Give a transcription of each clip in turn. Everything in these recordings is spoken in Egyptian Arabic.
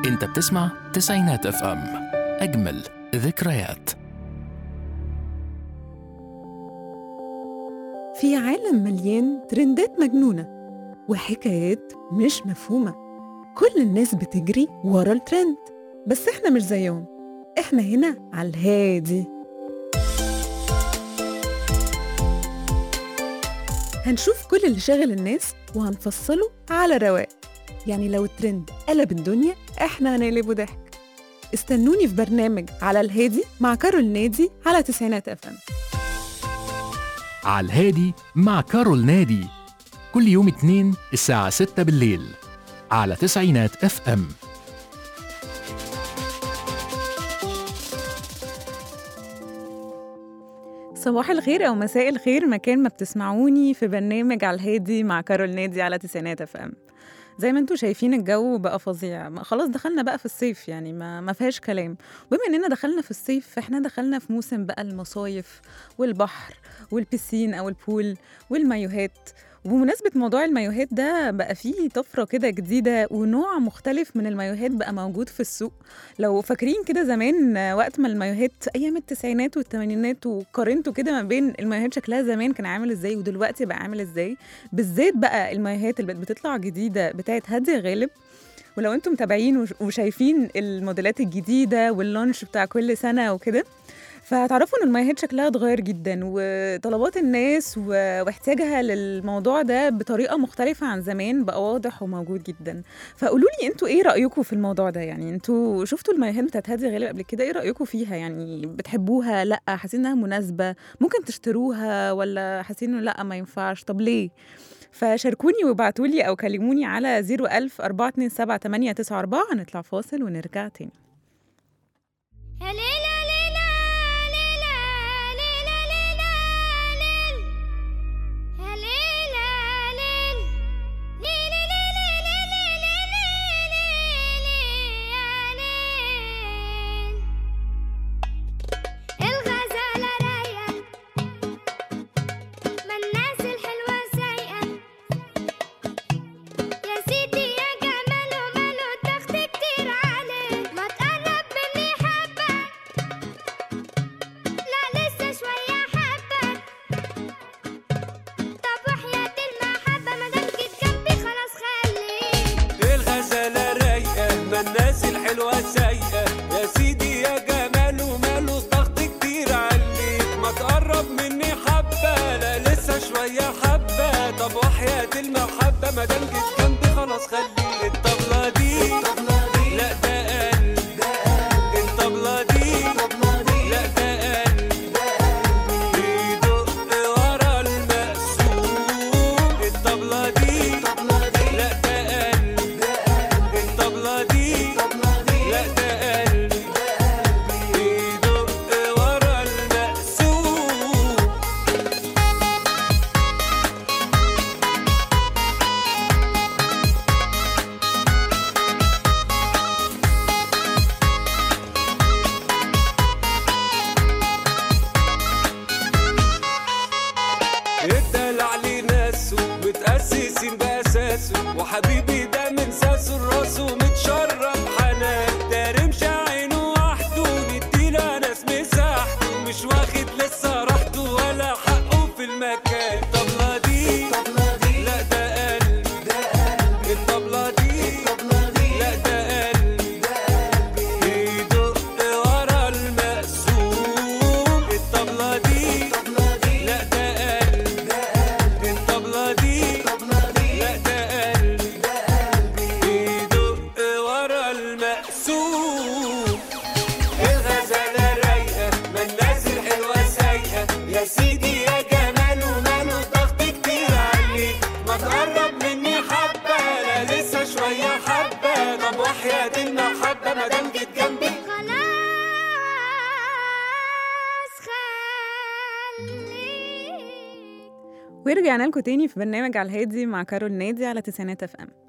انت بتسمع تسعينات اف ام اجمل ذكريات في عالم مليان ترندات مجنونة وحكايات مش مفهومة كل الناس بتجري ورا الترند بس احنا مش زيهم احنا هنا على الهادي هنشوف كل اللي شاغل الناس وهنفصله على رواق يعني لو الترند قلب الدنيا احنا هنقلبه ضحك استنوني في برنامج على الهادي مع كارول نادي على تسعينات اف ام على الهادي مع كارول نادي كل يوم اثنين الساعة 6 بالليل على تسعينات اف ام صباح الخير او مساء الخير مكان ما بتسمعوني في برنامج على الهادي مع كارول نادي على تسعينات اف ام زي ما انتم شايفين الجو بقى فظيع ما- خلاص دخلنا بقى في الصيف يعني ما ما فيهاش كلام بما اننا دخلنا في الصيف فاحنا دخلنا في موسم بقى المصايف والبحر والبسين او البول والمايوهات وبمناسبة موضوع المايوهات ده بقى فيه طفرة كده جديدة ونوع مختلف من المايوهات بقى موجود في السوق لو فاكرين كده زمان آه، وقت ما المايوهات أيام التسعينات والثمانينات وقارنتوا كده ما بين المايوهات شكلها زمان كان عامل ازاي ودلوقتي بقى عامل ازاي بالذات بقى المايوهات اللي بقت بتطلع جديدة بتاعت هادية غالب ولو انتم متابعين وش- وشايفين الموديلات الجديدة واللانش بتاع كل سنة وكده فهتعرفوا ان المايوهات شكلها اتغير جدا وطلبات الناس و- واحتياجها للموضوع ده بطريقه مختلفه عن زمان بقى واضح وموجود جدا فقولوا لي انتوا ايه رايكم في الموضوع ده يعني انتوا شفتوا المايوهات بتاعت هادي غالب قبل كده ايه رايكم فيها يعني بتحبوها لا حاسين انها مناسبه ممكن تشتروها ولا حاسين انه لا ما ينفعش طب ليه فشاركوني وابعتوا لي او كلموني على 01000 427 894 هنطلع فاصل ونرجع تاني يا ليلى ليلى ليلى ليلى ليلى ليل يا ليلى ليل ليلى ليلى ليلى ليلى يا ليل الغزالة رايقة ما الناس الحلوة سايقة يا سيدي يا جمال وماله ضغط كتير عليه ما تقرب مني حبة لا لسه شوية حبة طب وحياة المحبة مادام جيت جنبي خلاص خليك الغزالة رايقة ما الناس الحلوة سايقة يا سيدي يا جمال وماله ضغط كتير عليك ما تقرب مني حبة لا لسه شوية حبة طب وحياة المحبة ما دام جيت جنبي خلاص خليك الطبلة دي لا ده قلب الطبلة دي لا ده قلب بيدق ورا المقسوم الطبلة دي لا ده قلب الطبلة دي لا ده قلبي بيدق ورا المقسوم الدلع ليه ناسه متأسسين بأساسه وحبيبي ده من ساسه لراسه متشرب حنان ده رمش عينه وحده نديله ناس مساحته مش واخد لسه راحته ولا حقه في المكان الطبلة دي لا ده قلبي الطبلة دي لا ده قلبي بيدق ورا المقسوم الطبلة دي لا ده قلبي الطبلة دي لا ده قلبي بيدق ورا المقسوم الغزالة رايقة ما الناس الحلوة سايقة يا سيدي يا جمال وماله ضغط كتير عليك ما تقرب مني حبة لا لسه شوية حبة طب وحياة المحبة ما دام جيت جنبي خلاص خليك ورجعنا لكم تاني في برنامج على الهادي مع كارول نادي على تسعينات اف ام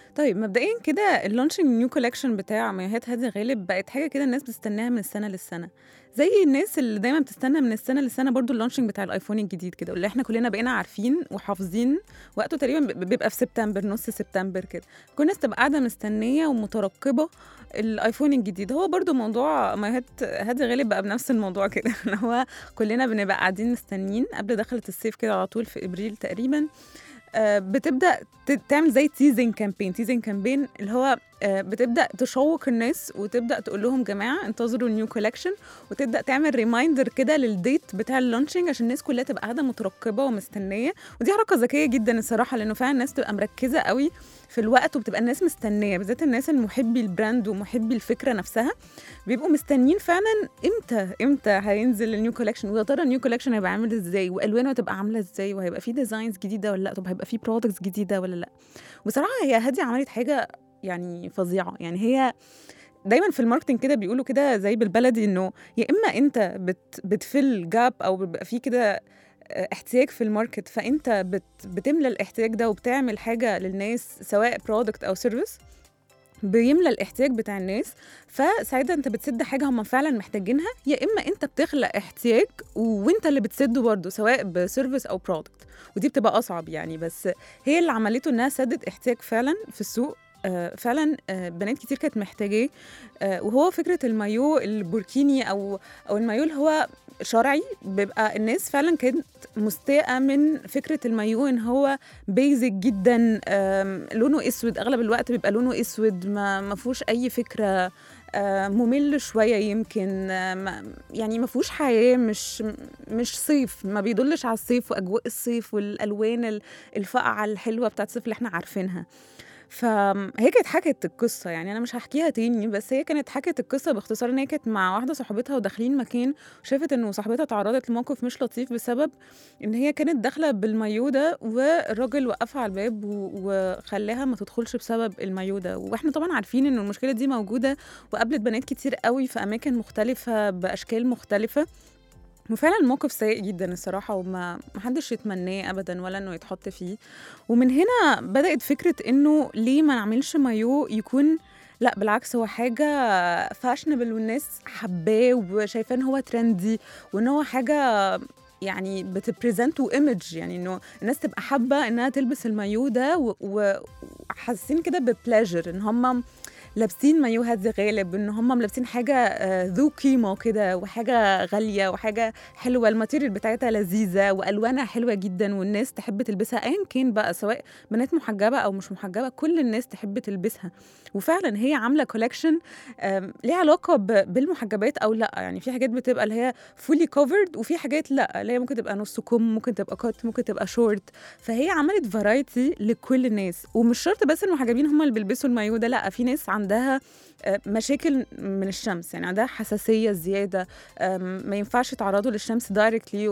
طيب مبدئيا كده اللانشنج نيو كولكشن بتاع مايوهات هادي غالب بقت حاجه كده الناس بتستناها من السنه للسنه زي الناس اللي دايما بتستنى من السنه للسنه برضو اللانشنج بتاع الايفون الجديد كده واللي احنا كلنا بقينا عارفين وحافظين وقته تقريبا ب- بيبقى في سبتمبر نص سبتمبر كده كل الناس تبقى قاعده مستنيه ومترقبه الايفون الجديد هو برضو موضوع مايوهات هادي غالب بقى بنفس الموضوع كده اللي هو كلنا بنبقى قاعدين مستنيين قبل دخلة الصيف كده على طول في ابريل تقريبا آه، بتبدا ت- تعمل زي تيزنج كامبين تيزنج كامبين اللي هو آه، بتبدا تشوق الناس وتبدا تقول لهم جماعه انتظروا النيو كولكشن وتبدا تعمل ريمايندر كده للديت بتاع اللانشنج عشان الناس كلها تبقى قاعده مترقبه ومستنيه ودي حركه ذكيه جدا الصراحه لانه فعلا الناس تبقى مركزه قوي في الوقت وبتبقى الناس مستنيه بالذات الناس المحبي البراند ومحبي الفكره نفسها بيبقوا مستنيين فعلا امتى امتى هينزل النيو كولكشن ويا ترى النيو كولكشن هيبقى عامل ازاي والوانه هتبقى عامله ازاي وهيبقى فيه ديزاينز جديده ولا لا طب هيبقى فيه برودكتس جديده ولا لا بصراحه هي هادي عملت حاجه يعني فظيعه يعني هي دايما في الماركتنج كده بيقولوا كده زي بالبلدي انه يا اما انت بت بتفل جاب او بيبقى في كده آه، احتياج في الماركت فانت بت بتملى الاحتياج ده وبتعمل حاجه للناس سواء برودكت او سيرفيس بيملى الاحتياج بتاع الناس فساعتها انت بتسد حاجه هم فعلا محتاجينها يا اما انت بتخلق احتياج وانت اللي بتسده برضه سواء بسيرفيس او برودكت ودي بتبقى اصعب يعني بس هي اللي عملته انها سدت احتياج فعلا في السوق آه، فعلا آه، بنات كتير كانت محتاجاه آه، وهو فكره المايو البوركيني او او المايو اللي هو شرعي بيبقى الناس فعلا كانت مستاءة من فكرة المايو ان هو بيزك جدا آم، لونه اسود اغلب الوقت بيبقى لونه اسود ما ما فيهوش اي فكرة آه، ممل شوية يمكن آه، ما- يعني ما فيهوش حياة مش مش صيف ما بيدلش على الصيف واجواء الصيف والالوان ال- الفاقعة الحلوة بتاعت الصيف اللي احنا عارفينها فهي كانت حكت القصة يعني أنا مش هحكيها تاني بس هي كانت حكت القصة باختصار إن هي كانت مع واحدة صاحبتها وداخلين مكان وشافت إنه صاحبتها تعرضت لموقف مش لطيف بسبب إن هي كانت داخلة بالمايو ده والراجل وقفها على الباب و- وخلاها ما تدخلش بسبب المايو ده وإحنا طبعا عارفين إن المشكلة دي موجودة وقابلت بنات كتير قوي في أماكن مختلفة بأشكال مختلفة وفعلا الموقف سيء جدا الصراحة وما محدش يتمناه أبدا ولا إنه يتحط فيه ومن هنا بدأت فكرة إنه ليه ما نعملش مايو يكون لا بالعكس هو حاجة فاشنبل والناس حباه وشايفاه إن هو ترندي وإن هو حاجة يعني بتبريزنت ايمج يعني انه الناس تبقى حابه انها تلبس المايو ده و- و- وحاسين كده ببلاجر ان هم لابسين مايو هادي غالب ان هم لابسين حاجه آه، ذو قيمه كده وحاجه غاليه وحاجه حلوه الماتيريال بتاعتها لذيذه والوانها حلوه جدا والناس تحب تلبسها ايا كان بقى سواء بنات محجبه او مش محجبه كل الناس تحب تلبسها وفعلا هي عامله كولكشن ليها علاقه ب- بالمحجبات او لا يعني في حاجات بتبقى اللي هي فولي كوفرد وفي حاجات لا اللي هي ممكن تبقى نص كم ممكن تبقى كات ممكن تبقى شورت فهي عملت فرايتي لكل الناس ومش شرط بس المحجبين هم اللي بيلبسوا المايو ده لا في ناس عندها آه، مشاكل من الشمس يعني عندها حساسيه زياده آم، ما ينفعش يتعرضوا للشمس دايركتلي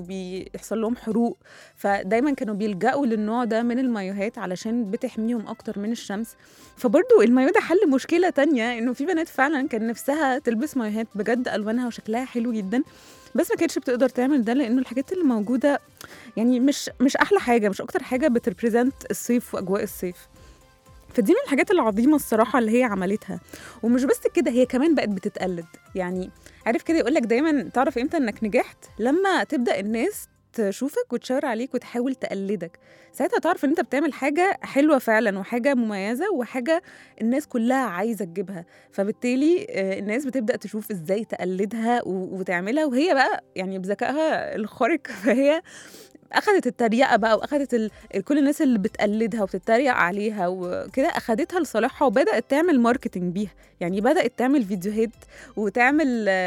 وبيحصل لهم حروق فدايما كانوا بيلجأوا للنوع ده من المايوهات علشان بتحميهم اكتر من الشمس فبرضو المايو ده حل مشكله تانية انه في بنات فعلا كان نفسها تلبس مايوهات بجد الوانها وشكلها حلو جدا بس ما كانتش بتقدر تعمل ده لانه الحاجات اللي موجوده يعني مش مش احلى حاجه مش اكتر حاجه بتريبريزنت الصيف واجواء الصيف فدي من الحاجات العظيمه الصراحه اللي هي عملتها ومش بس كده هي كمان بقت بتتقلد يعني عارف كده يقول لك دايما تعرف امتى انك نجحت لما تبدا الناس تشوفك وتشاور عليك وتحاول تقلدك ساعتها تعرف ان انت بتعمل حاجه حلوه فعلا وحاجه مميزه وحاجه الناس كلها عايزه تجيبها فبالتالي آه، الناس بتبدا تشوف ازاي تقلدها و- وتعملها وهي بقى يعني بذكائها الخارق فهي اخذت التريقه بقى واخذت ال... كل الناس اللي بتقلدها وبتتريق عليها وكده اخذتها لصالحها وبدات تعمل ماركتنج بيها يعني بدات تعمل فيديوهات وتعمل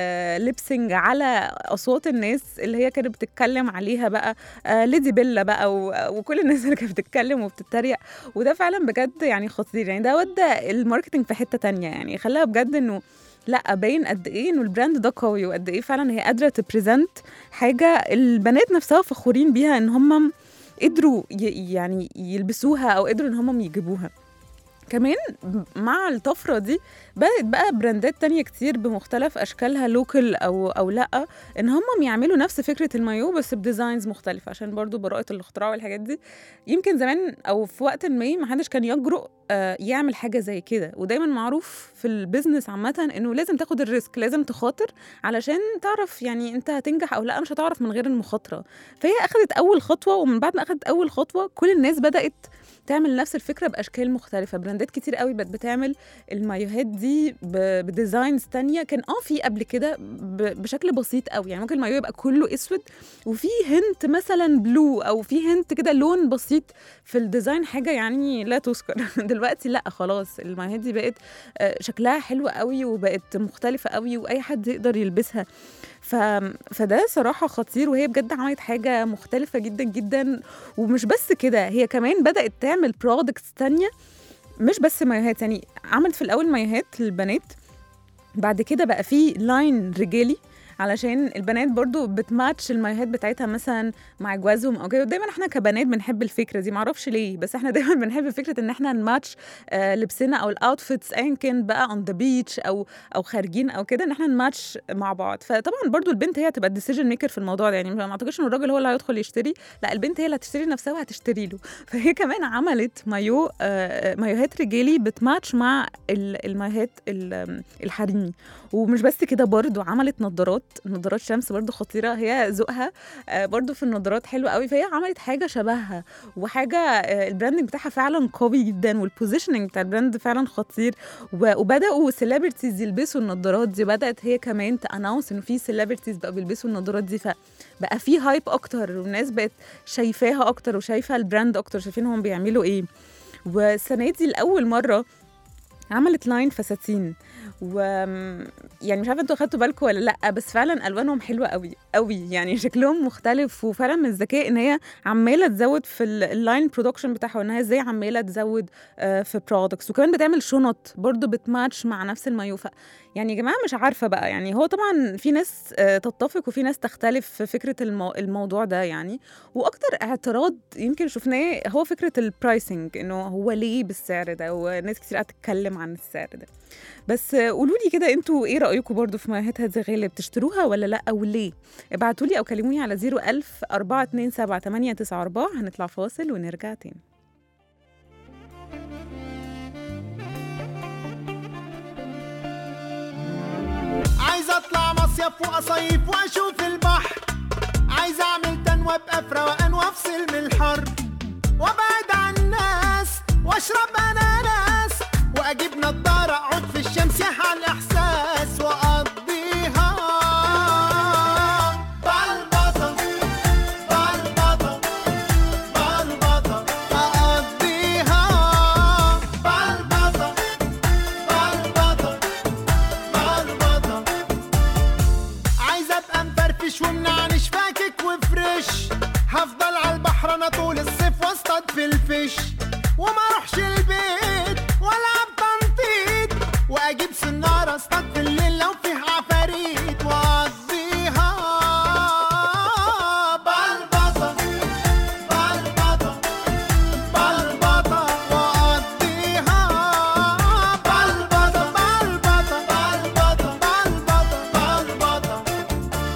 ليبسنج على اصوات الناس اللي هي كانت بتتكلم عليها بقى آه، ليدي بيلا بقى و... وكل الناس اللي كانت بتتكلم وبتتريق وده فعلا بجد يعني خطير يعني ده ودى الماركتنج في حته تانية يعني خلاها بجد انه لا باين قد ايه انه البراند ده قوي وقد ايه فعلا هي قادره تبريزنت حاجه البنات نفسها فخورين بيها ان هم قدروا ي- يعني يلبسوها او قدروا ان هم يجيبوها كمان مع الطفرة دي بدأت بقى براندات تانية كتير بمختلف أشكالها لوكال أو أو لأ إن هم يعملوا نفس فكرة المايو بس بديزاينز مختلفة عشان برضو براءة الاختراع والحاجات دي يمكن زمان أو في وقت ما محدش كان يجرؤ آه، يعمل حاجة زي كده ودايما معروف في البيزنس عامة إنه لازم تاخد الريسك لازم تخاطر علشان تعرف يعني أنت هتنجح أو لأ مش هتعرف من غير المخاطرة فهي أخدت أول خطوة ومن بعد ما أخدت أول خطوة كل الناس بدأت تعمل نفس الفكره باشكال مختلفه براندات كتير قوي بقت بتعمل المايوهات دي ب- بديزاينز تانية كان اه في قبل كده ب- بشكل بسيط قوي يعني ممكن المايو يبقى كله اسود وفي هنت مثلا بلو او في هنت كده لون بسيط في الديزاين حاجه يعني لا تذكر دلوقتي لا خلاص المايوهات دي بقت آه، شكلها حلو قوي وبقت مختلفه قوي واي حد يقدر يلبسها ف... فده صراحة خطير وهي بجد عملت حاجة مختلفة جدا جدا ومش بس كده هي كمان بدأت تعمل برودكتس تانية مش بس مايوهات يعني عملت في الأول مايوهات للبنات بعد كده بقى في لاين رجالي علشان البنات برضو بتماتش المايوهات بتاعتها مثلا مع جوازهم او كده دايما احنا كبنات بنحب الفكره دي معرفش ليه بس احنا دايما بنحب فكره ان احنا نماتش آه لبسنا او الاوتفيتس ايا كان بقى اون ذا بيتش او او خارجين او كده ان احنا نماتش مع بعض فطبعا برضو البنت هي هتبقى الديسيجن ميكر في الموضوع ده يعني ما اعتقدش ان الراجل هو اللي هيدخل يشتري لا البنت هي اللي هتشتري نفسها وهتشتري له فهي كمان عملت مايو آه مايوهات رجالي بتماتش مع ال- المايوهات ال- الحريمي ومش بس كده برضو عملت نظارات نظارات شمس برضو خطيره هي ذوقها آه، برضو في النظارات حلو قوي فهي عملت حاجه شبهها وحاجه آه، البراندنج بتاعها فعلا قوي جدا والبوزيشننج بتاع البراند فعلا خطير و- وبداوا سيلبرتيز يلبسوا النظارات دي بدات هي كمان تاناونس انه في سيلبرتيز بقوا بيلبسوا النظارات دي فبقى في هايب اكتر والناس بقت شايفاها اكتر وشايفه البراند اكتر شايفين هم بيعملوا ايه والسنه دي لاول مره عملت لاين فساتين و يعني مش عارفه انتوا خدتوا بالكم ولا لا بس فعلا الوانهم حلوه قوي قوي يعني شكلهم مختلف وفعلا من الذكاء ان هي عماله تزود في ال- اللاين برودكشن بتاعها وان هي ازاي عماله تزود آه، في برودكتس وكمان بتعمل شنط برضو بتماتش مع نفس المايو ف- يعني يا جماعه مش عارفه بقى يعني هو طبعا في ناس آه، تتفق وفي ناس تختلف في فكره المو... الموضوع ده يعني واكتر اعتراض يمكن شفناه هو فكره البرايسنج انه هو ليه بالسعر ده وناس كتير قاعده تتكلم عن السعر ده بس آه، قولوا لي كده انتوا ايه رايكم برضو في مايوهات هذه الغاليه بتشتروها ولا لا وليه ابعتوا لي او كلموني على 01000 427 894 هنطلع فاصل ونرجع تاني عايز اطلع مصيف واصيف واشوف البحر عايز اعمل تنوى ابقى في روقان وافصل من الحر وابعد عن الناس واشرب اناناس واجيب نضاره اقعد في الشمس يحيى الاحساس واقضيها بلبطه بلبطه بلبطه اقضيها بلبطه بلبطه بلبطه عايز ابقى مفرفش ومنعنش فاكك وفريش هفضل على البحر انا طول الصيف واصطاد في الفيش وما اروحش البيت والعب تنطيط واجيب سنارة اصطاد في الليل لو فيه عفاريت واقضيها بلبطة بلبطة بلبطة واقضيها بلبطة بلبطة بلبطة بلبطة بلبطة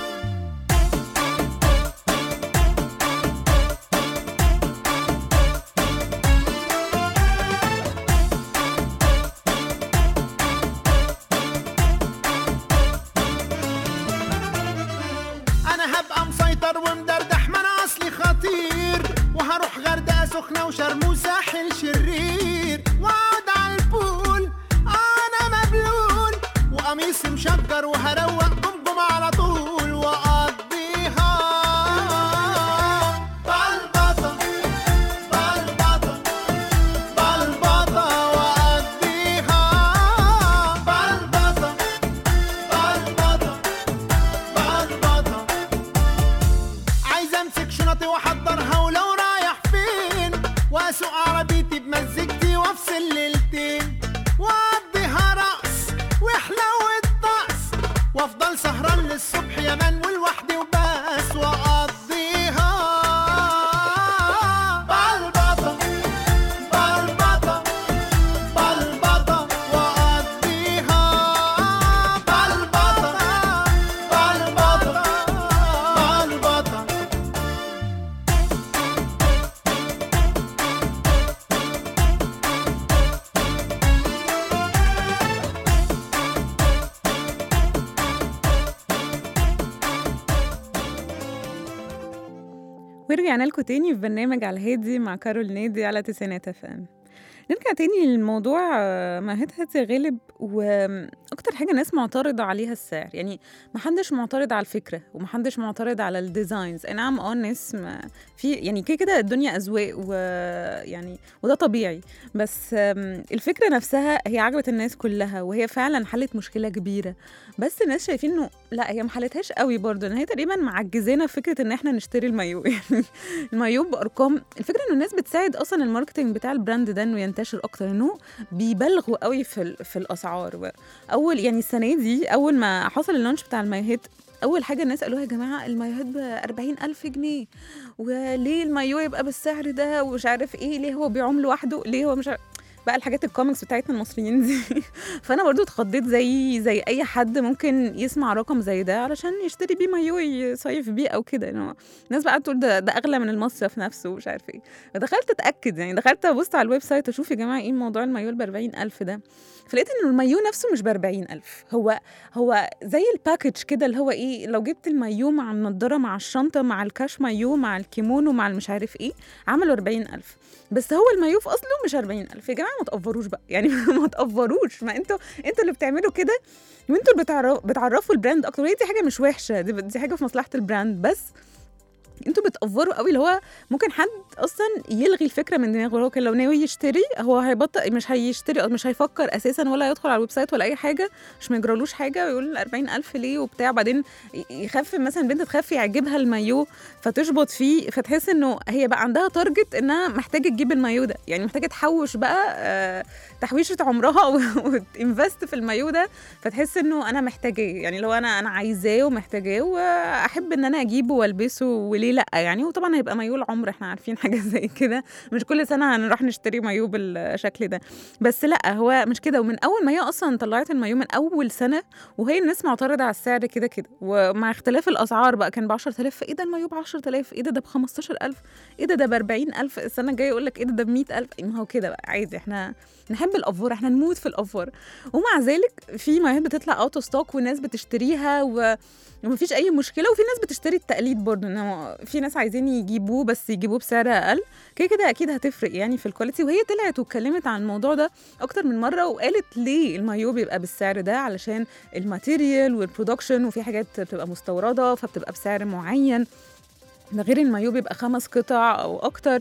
انا هبقى مسيطر ومدردح ما انا اصلي خطير وهروح غردقه سخنه وشرم وساحل شرير واقعد على البول انا مبلول وقميصي مشجر وهروق جمجم على طول واقضيها بلبطه بلبطه بلبطه واقضيها بلبطه بلبطه بلبطة عايز امسك شنطي واحضرها ولو رايح فين واسوق عربيتي بمزجتي وافصل ليلتين واقضيها رقص وحلو الطقس وافضل سهران للصبح يا من ولوحدي وبس واقضيها بلبطة بلبطة ورجعنا لكم تاني في برنامج على الهادي مع كارول نادي على تسعينات اف ام نرجع تاني للموضوع آه، مهد هاتي غالب واكتر حاجه الناس معترضه عليها السعر يعني محدش معترض على الفكره ومحدش معترض على الديزاينز اي نعم اه الناس ما- في يعني كده كده الدنيا اذواق ويعني وده طبيعي بس آم، الفكره نفسها هي عجبت الناس كلها وهي فعلا حلت مشكله كبيره بس الناس شايفين انه لا هي ما حلتهاش قوي برضه ان هي تقريبا معجزانا في فكره ان احنا نشتري المايو يعني المايو بارقام الفكره انه الناس بتساعد اصلا الماركتنج بتاع البراند ده انه ينتشر اكتر انه بيبالغوا قوي في ال- في الاسعار اول يعني السنه دي اول ما حصل اللانش بتاع المايوهات اول حاجه الناس قالوها يا جماعه المايوهات ب 40000 جنيه وليه المايو يبقى بالسعر ده ومش عارف ايه ليه هو بيعوم لوحده ليه هو مش عارف بقى الحاجات الكوميكس بتاعتنا المصريين دي فانا برضو اتخضيت زي زي اي حد ممكن يسمع رقم زي ده علشان يشتري بيه مايو يصيف بيه او كده إنه الناس بقى تقول ده ده اغلى من المصيف نفسه ومش عارف ايه فدخلت اتاكد يعني دخلت ابص على الويب سايت اشوف يا جماعه ايه موضوع المايو ب 40000 ده فلقيت ان المايو نفسه مش ب 40000 هو هو زي الباكج كده اللي هو ايه لو جبت المايو مع النضاره مع الشنطه مع الكاش مايو مع الكيمونو مع المش عارف ايه عملوا 40000 بس هو المايو في اصله مش 40000 يا جماعه ما تقفروش بقى يعني ما تقفروش ما انتوا انتوا اللي بتعملوا كده وانتوا اللي بتعرف بتعرفوا البراند اكتر وهي دي حاجه مش وحشه دي, دي حاجه في مصلحه البراند بس انتوا بتأفوروا قوي اللي هو ممكن حد اصلا يلغي الفكره من دماغه هو كان لو ناوي يشتري هو هيبطل مش هيشتري أو مش هيفكر اساسا ولا يدخل على الويب سايت ولا اي حاجه مش ما يجرالوش حاجه ويقول 40000 ليه وبتاع بعدين ي- يخاف مثلا بنت تخاف يعجبها المايو فتشبط فيه فتحس انه هي بقى عندها تارجت انها محتاجه تجيب المايو ده يعني محتاجه تحوش بقى آه، تحويشه عمرها وتنفست في المايو ده فتحس انه انا محتاجاه يعني لو انا انا عايزاه ومحتاجاه واحب ان انا اجيبه والبسه وليه لا يعني وطبعا هيبقى مايو العمر احنا عارفين حاجه زي كده مش كل سنه هنروح نشتري مايو بالشكل ده بس لا هو مش كده ومن اول ما هي اصلا طلعت المايو من اول سنه وهي الناس معترضه على السعر كده كده ومع اختلاف الاسعار بقى كان ب 10000 ايه ده المايو ب 10000 ايه ده ده ب 15000 ايه ده ده ب 40000 السنه الجايه يقول لك ايه ده ده ب 100000 ما هو كده بقى عادي احنا نحب الافوار احنا نموت في الافوار ومع ذلك في مايوهات بتطلع اوت اوف ستوك والناس بتشتريها و... ومفيش اي مشكله وفي ناس بتشتري التقليد برضه انه في ناس عايزين يجيبوه بس يجيبوه بسعر اقل كده كده اكيد هتفرق يعني في الكواليتي وهي طلعت واتكلمت عن الموضوع ده اكتر من مره وقالت ليه المايو بيبقى بالسعر ده علشان الماتيريال والبرودكشن وفي حاجات بتبقى مستورده فبتبقى بسعر معين ده غير المايو بيبقى خمس قطع او اكتر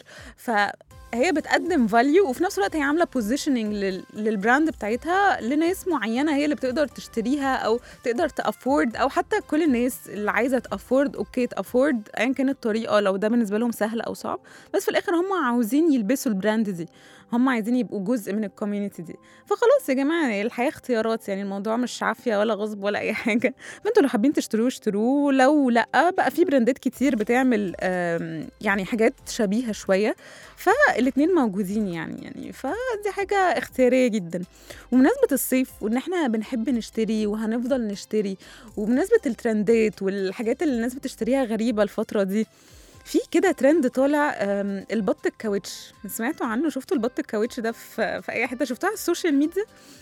فهي بتقدم فاليو وفي نفس الوقت هي عامله بوزيشننج للبراند بتاعتها لناس معينه هي اللي بتقدر تشتريها او تقدر تافورد او حتى كل الناس اللي عايزه تافورد اوكي تافورد ايا كانت الطريقه لو ده بالنسبه لهم سهل او صعب بس في الاخر هم عاوزين يلبسوا البراند دي هم عايزين يبقوا جزء من الكوميونتي دي فخلاص يا جماعه الحياه اختيارات يعني الموضوع مش عافيه ولا غصب ولا اي حاجه فانتوا لو حابين تشتروه اشتروه لو لا بقى في براندات كتير بتعمل آم، يعني حاجات شبيهه شويه فالاتنين موجودين يعني يعني فدي حاجه اختياريه جدا ومناسبه الصيف وان احنا بنحب نشتري وهنفضل نشتري وبمناسبه الترندات والحاجات اللي الناس بتشتريها غريبه الفتره دي في كده ترند طالع آم، البط الكاوتش سمعتوا عنه شفتوا البط الكاوتش ده في, في اي حته شفتوه على السوشيال ميديا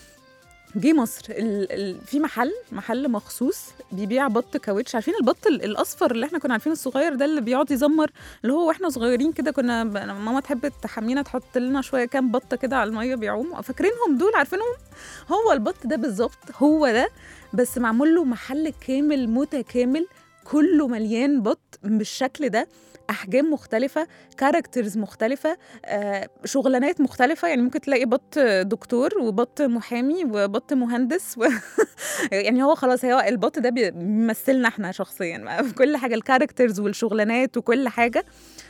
جه مصر ال ال في محل محل مخصوص بيبيع بط كاوتش عارفين البط ال- الاصفر اللي احنا كنا عارفينه الصغير ده اللي بيقعد يزمر اللي هو واحنا صغيرين كده كنا ب- ماما تحب تحمينا تحط لنا شويه كام بطه كده على الميه بيعوموا فاكرينهم دول عارفينهم هو البط ده بالظبط هو ده بس معمول له محل كامل متكامل كله مليان بط بالشكل ده احجام مختلفه كاركترز مختلفه آه، شغلانات مختلفه يعني ممكن تلاقي بط دكتور وبط محامي وبط مهندس و... يعني هو خلاص هو البط ده بيمثلنا احنا شخصيا في كل حاجه الكاركترز والشغلانات وكل حاجه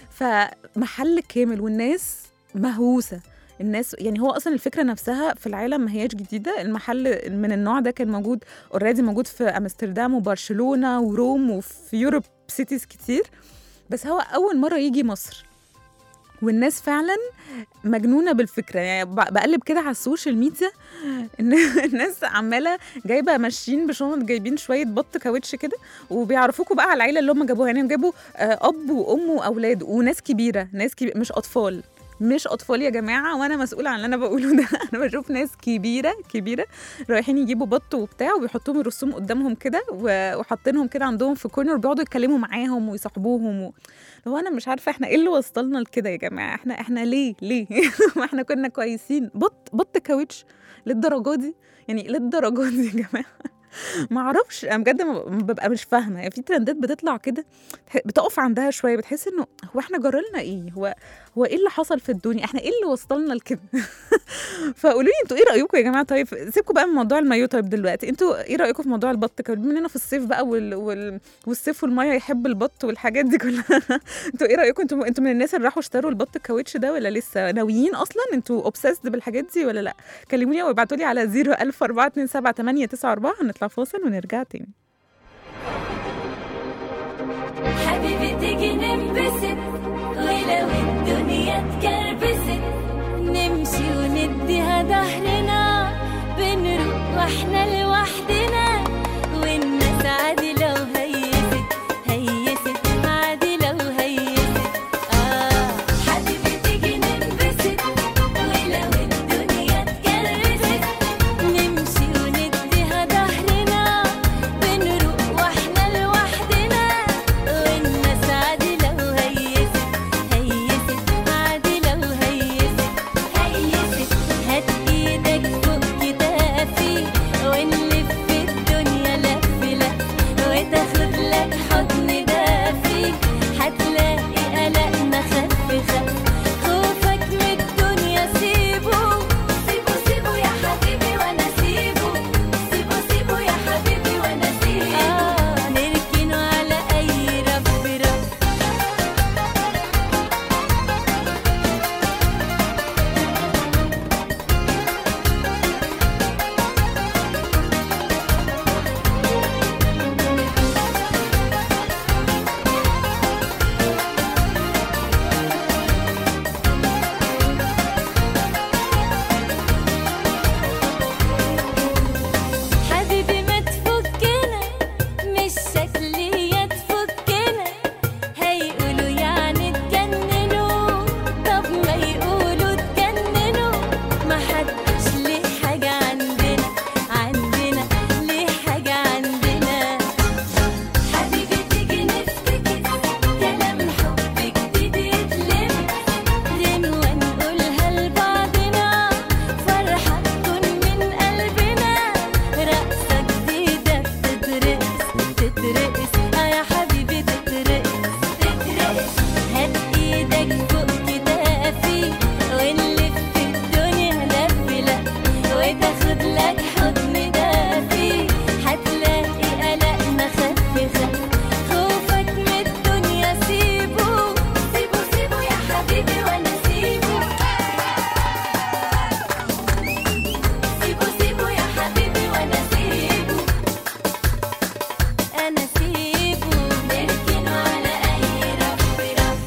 فمحل كامل والناس مهووسه الناس يعني هو اصلا الفكره نفسها في العالم ما هياش جديده المحل من النوع ده كان موجود اوريدي موجود في امستردام وبرشلونه وروم وفي يوروب سيتيز كتير بس هو اول مره يجي مصر والناس فعلا مجنونه بالفكره يعني ب- بقلب كده على السوشيال ميديا ان الناس عماله جايبه ماشيين بشنط جايبين شويه بط كاوتش كده وبيعرفوكوا بقى على العيله اللي هم جابوها يعني جابوا آه، اب وام واولاد وناس كبيره ناس كبيرة مش اطفال مش اطفال يا جماعه وانا مسؤوله عن اللي انا بقوله ده انا بشوف ناس كبيره كبيره رايحين يجيبوا بط وبتاع وبيحطوهم يرصوهم قدامهم كده و- وحاطينهم كده عندهم في كورنر بيقعدوا يتكلموا معاهم ويصاحبوهم و... هو انا مش عارفه احنا ايه اللي وصلنا لكده يا جماعه احنا احنا ليه ليه ما احنا كنا كويسين بط بط كاوتش للدرجه دي يعني للدرجه دي يا جماعه ما اعرفش انا بجد ما ما ببقى مش فاهمه يعني في ترندات بتطلع كده تح- بتقف عندها شويه بتحس انه هو احنا جرالنا ايه هو هو ايه اللي حصل في الدنيا احنا ايه اللي وصلنا لكده فقولوا لي انتوا ايه رايكم يا جماعه طيب سيبكم بقى من موضوع المايو طيب دلوقتي انتوا ايه رايكم في موضوع البط كمان بما اننا في الصيف بقى وال... وال... والصيف والميه يحب البط والحاجات دي كلها انتوا ايه رايكم انتوا انتوا من الناس اللي راحوا اشتروا البط الكاوتش ده ولا لسه ناويين اصلا انتوا اوبسيسد بالحاجات دي ولا لا كلموني او ابعتوا لي على 014278994 هنطلع فاصل ونرجع تاني حبيبي تيجي ننبسط ولو الدنيا اتكربست نمشي ونديها ظهرنا بنروح واحنا لوحدنا والناس عادي لو هيست هيست عادي لو هيست آه حبيبي تيجي ننبسط ولو الدنيا اتكربست نمشي ونديها ظهرنا بنروح واحنا لوحدنا والناس عادي لو هيست هيست عادي لو هيست هيست هات ايدك فوق كتافي ونلف الدنيا لف لف وتاخد لك حضن دافي هتلاقي قلقنا خف خف خوفك من الدنيا سيبه سيبه سيبه يا حبيبي وانا سيبه سيبه سيبه يا حبيبي وانا سيبه آه نركنه على اي رف رف حبيبي ما تفكنا مش شكلية تفكنا هيقولوا يعني اتجننوا طب ما يقولوا اتجننوا ما حدش ليه حاجة عندنا عندنا ليه حاجة عندنا حبيبي تيجي نفتكر كلام حب جديد يتلم غنوة نقولها لبعضنا فرحة تكون من قلبنا رقصة جديدة بتترقص تترقص اه يا حبيبي تترقص تترقص هات ايدك فوق كتافي ونلف الدنيا لف لف وتاخد لك حضن دافي هتلاقي قلقنا خف خف خوفك من الدنيا سيبه سيبه سيبه يا حبيبي وانا سيبه سيبه سيبه يا حبيبي وانا سيبه انا سيبه نركنه على اي رف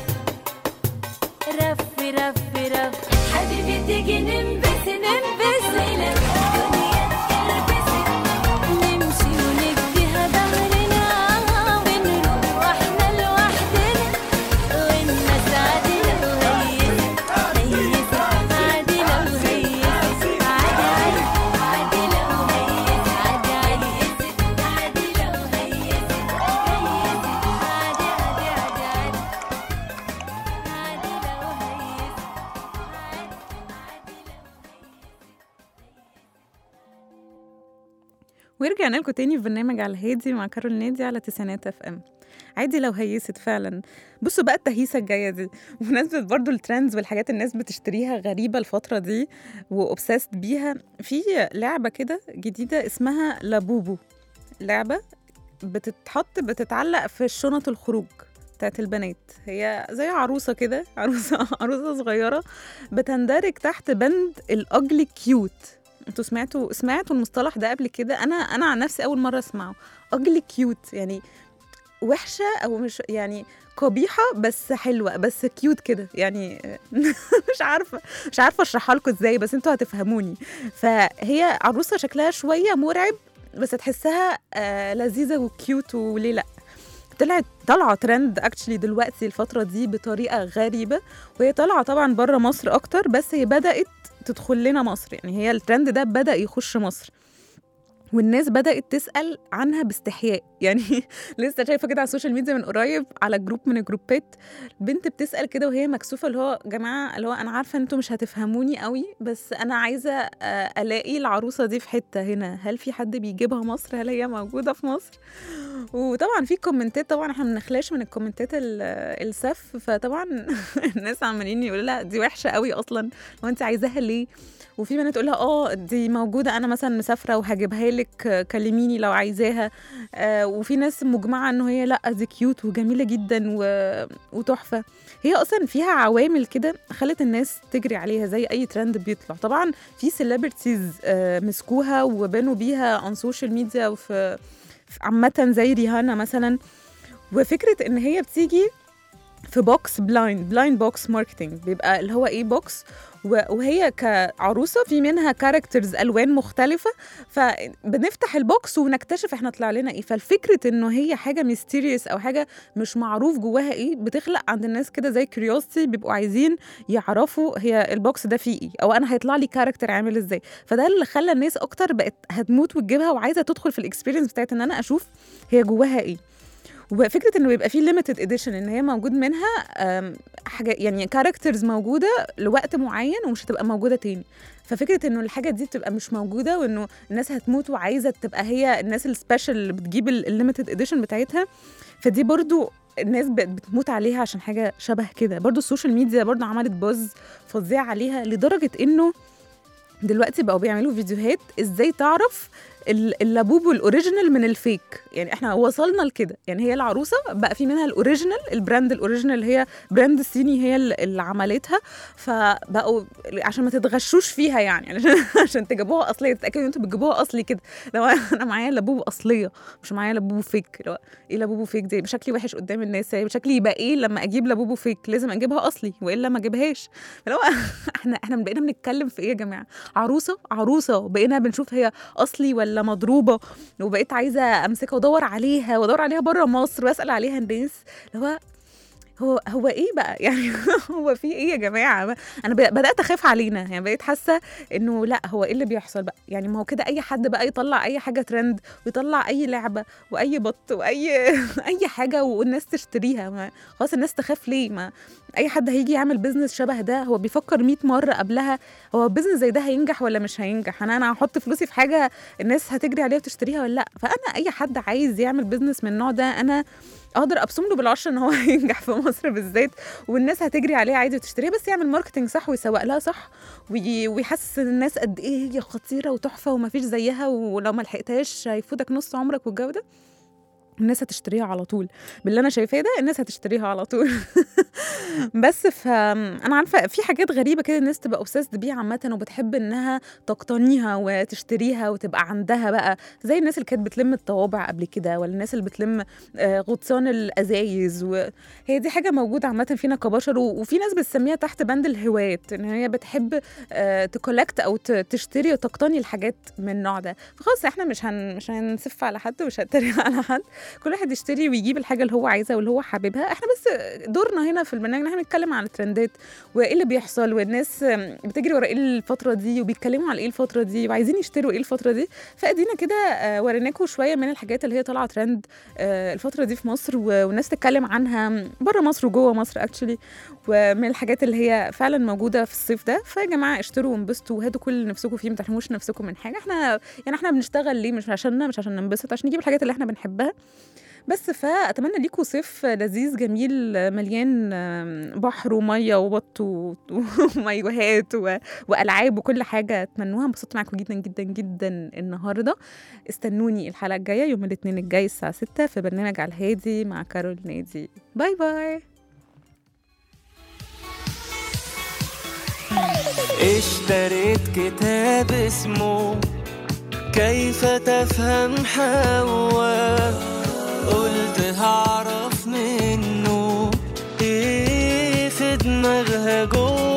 رف رف رف رف حبيبي تيجي ننبس ننبس ليلة الدنيا اتكربست نمشي ونديها ظهرنا ونروح واحنا لوحدنا والناس عادي لو هيست هيست عادي لو هيست عادي عادي عادي لو هيست عادي عادي عادي لو هيست هيست عادي عادي عادي عادي عادي لو هيست ورجعنا لكم تاني في برنامج على الهادي مع كارول نادي على تسعينات اف ام عادي لو هيست فعلا بصوا بقى التهيسه الجايه دي وبمناسبه برضو الترندز والحاجات الناس بتشتريها غريبه الفتره دي واوبسيست بيها في لعبه كده جديده اسمها لابوبو لعبه بتتحط بتتعلق في الشنط الخروج بتاعت البنات هي زي عروسه كده عروسه عروسه صغيره بتندرج تحت بند الاجلي كيوت انتوا سمعتوا سمعتوا المصطلح ده قبل كده انا انا عن نفسي اول مره اسمعه اجلي كيوت يعني وحشه او مش يعني قبيحه بس حلوه بس كيوت كده يعني مش عارفه مش عارفه اشرحها لكم ازاي بس انتوا هتفهموني فهي عروسه شكلها شويه مرعب بس تحسها آه لذيذه وكيوت وليه لا طلعت طالعه ترند اكشلي دلوقتي الفتره دي بطريقه غريبه وهي طالعه طبعا بره مصر اكتر بس هي بدات تدخل لنا مصر يعني هي الترند ده بدا يخش مصر والناس بدأت تسأل عنها باستحياء يعني لسه شايفة كده على السوشيال ميديا من قريب على جروب من الجروبات بنت بتسأل كده وهي مكسوفة اللي هو جماعة اللي هو أنا عارفة أنتوا مش هتفهموني قوي بس أنا عايزة آه، ألاقي العروسة دي في حتة هنا هل في حد بيجيبها مصر هل هي موجودة في مصر وطبعا في كومنتات طبعا احنا ما بنخلاش من الكومنتات ال- السف فطبعا الناس عمالين يقولوا لها دي وحشة قوي أصلا هو أنت عايزاها ليه وفي بنات تقول لها اه دي موجوده انا مثلا مسافره وهجيبها لك آه، كلميني لو عايزاها آه وفي ناس مجمعه انه هي لا دي كيوت وجميله جدا و... وتحفه هي اصلا فيها عوامل كده خلت الناس تجري عليها زي اي ترند بيطلع طبعا في سيلبرتيز آه مسكوها وبانوا بيها اون سوشيال ميديا وفي في- عامه زي ريهانا مثلا وفكره ان هي بتيجي في بوكس بلايند بلايند بوكس ماركتنج بيبقى اللي هو ايه بوكس و- وهي كعروسه في منها كاركترز الوان مختلفه فبنفتح البوكس ونكتشف احنا طلع لنا ايه فالفكره انه هي حاجه ميستيريوس او حاجه مش معروف جواها ايه بتخلق عند الناس كده زي كيوريوسيتي بيبقوا عايزين يعرفوا هي البوكس ده فيه ايه او انا هيطلع لي كاركتر عامل ازاي فده اللي خلى الناس اكتر بقت هتموت وتجيبها وعايزه تدخل في الاكسبيرينس بتاعت ان انا اشوف هي جواها ايه وفكره انه يبقى فيه ليميتد اديشن ان هي موجود منها أم، حاجه يعني كاركترز موجوده لوقت معين ومش هتبقى موجوده تاني ففكره انه الحاجه دي بتبقى مش موجوده وانه الناس هتموت وعايزه تبقى هي الناس السبيشال اللي بتجيب الليميتد اديشن بتاعتها فدي برضو الناس بقت بتموت عليها عشان حاجه شبه كده برضو السوشيال ميديا برضو عملت بوز فظيع عليها لدرجه انه دلوقتي بقوا بيعملوا فيديوهات ازاي تعرف ال- اللابوبو الاوريجينال من الفيك يعني احنا وصلنا لكده يعني هي العروسه بقى في منها الاوريجينال البراند الاوريجينال هي براند صيني هي ال- اللي عملتها فبقوا عشان ما تتغشوش فيها يعني عشان عشان تجيبوها اصليه تتاكدوا ان انتوا بتجيبوها اصلي كده لو انا معايا لابوبو اصليه مش معايا لابوبو فيك لو ايه لابوبو فيك دي بشكلي وحش قدام الناس يعني بشكلي يبقى ايه لما اجيب لابوبو فيك لازم اجيبها اصلي والا ما اجيبهاش فلو احنا احنا بقينا بنتكلم في ايه يا جماعه عروسه عروسه بقينا بنشوف هي اصلي ولا مضروبه وبقيت عايزه امسكها وادور عليها وادور عليها بره مصر واسال عليها الناس اللي هو هو هو ايه بقى يعني هو في ايه يا جماعه ما- انا ب- بدات اخاف علينا يعني بقيت حاسه انه لا هو ايه اللي بيحصل بقى يعني ما هو كده اي حد بقى يطلع اي حاجه ترند ويطلع اي لعبه واي بط واي اي حاجه والناس تشتريها ما خلاص الناس تخاف ليه ما اي حد هيجي يعمل بيزنس شبه ده هو بيفكر 100 مره قبلها هو بيزنس زي ده هينجح ولا مش هينجح انا انا هحط فلوسي في حاجه الناس هتجري عليها وتشتريها ولا لا فانا اي حد عايز يعمل بيزنس من النوع ده انا اقدر ابصم له بالعشر ان هو هينجح في مصر بالذات والناس هتجري عليه عادي وتشتريها بس يعمل ماركتنج صح ويسوق لها صح وي- ويحسس الناس قد ايه هي خطيره وتحفه ومفيش زيها ولو ما لحقتهاش هيفوتك نص عمرك والجو ده الناس هتشتريها على طول باللي انا شايفاه ده الناس هتشتريها على طول بس ف انا عارفه في حاجات غريبه كده الناس تبقى اوبسيسد بيها عامه وبتحب انها تقتنيها وتشتريها وتبقى عندها بقى زي الناس اللي كانت بتلم الطوابع قبل كده ولا الناس اللي بتلم آه، غطسان الازايز وهي دي حاجه موجوده عامه فينا كبشر و- وفي ناس بتسميها تحت بند الهوايات ان هي بتحب تكولكت او ت- تشتري وتقتني الحاجات من النوع ده فخلاص احنا مش هن مش هنسف على حد ومش هنتريق على حد كل واحد يشتري ويجيب الحاجه اللي هو عايزها واللي هو حاببها احنا بس دورنا هنا في البرنامج ان احنا بنتكلم عن الترندات وايه اللي بيحصل والناس بتجري ورا ايه الفتره دي وبيتكلموا على ايه الفتره دي وعايزين يشتروا ايه الفتره دي فادينا كده آه، وريناكم شويه من الحاجات اللي هي طالعه ترند آه، الفتره دي في مصر و- والناس تتكلم عنها بره مصر وجوه مصر اكشلي ومن الحاجات اللي هي فعلا موجوده في الصيف ده فيا جماعه اشتروا وانبسطوا وهاتوا كل اللي نفسكم فيه ما تحرموش نفسكم من حاجه احنا يعني احنا بنشتغل ليه مش عشاننا مش عشان ننبسط عشان نجيب الحاجات اللي احنا بنحبها بس فاتمنى ليكم صيف لذيذ جميل مليان بحر وميه وبط و- ومايوهات و- والعاب وكل حاجه اتمنوها انبسطت معاكم جدا جدا جدا النهارده استنوني الحلقه الجايه يوم الاثنين الجاي الساعه 6 في برنامج على الهادي مع كارول نادي باي باي اشتريت كتاب اسمه كيف تفهم حواء قلت هعرف منه ايه في دماغها جوه